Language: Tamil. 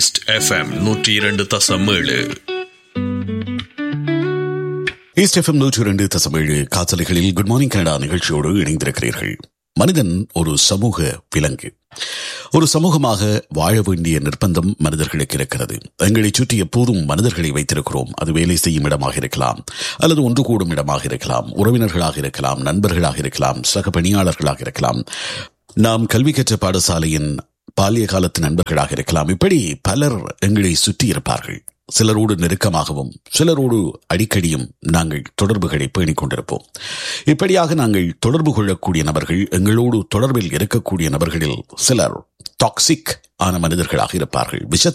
ஈஸ்ட் எஃப்எம் நூற்றி இரண்டு தசம் ஏழு ஈஸ்ட் எஃப்எம் நூற்றி இரண்டு தசமேழு காத்தலைகளில் குட் மார்னிங் கனடா நிகழ்ச்சியோடு இணைந்திருக்கிறீர்கள் மனிதன் ஒரு சமூக விலங்கு ஒரு சமூகமாக வாழ வேண்டிய நிர்பந்தம் மனிதர்களுக்கு இருக்கிறது எங்களை சுற்றி எப்போதும் மனிதர்களை வைத்திருக்கிறோம் அது வேலை செய்யும் இடமாக இருக்கலாம் அல்லது ஒன்று கூடும் இடமாக இருக்கலாம் உறவினர்களாக இருக்கலாம் நண்பர்களாக இருக்கலாம் சக பணியாளர்களாக இருக்கலாம் நாம் கல்வி கற்ற பாடசாலையின் பாலிய காலத்து நண்பர்களாக இருக்கலாம் இப்படி பலர் எங்களை சுற்றி இருப்பார்கள் சிலரோடு நெருக்கமாகவும் சிலரோடு அடிக்கடியும் நாங்கள் தொடர்புகளை பேணிக் கொண்டிருப்போம் இப்படியாக நாங்கள் தொடர்பு கொள்ளக்கூடிய நபர்கள் எங்களோடு தொடர்பில் இருக்கக்கூடிய நபர்களில் சிலர் டாக்ஸிக் ஆன மனிதர்களாக இருப்பார்கள் விஷ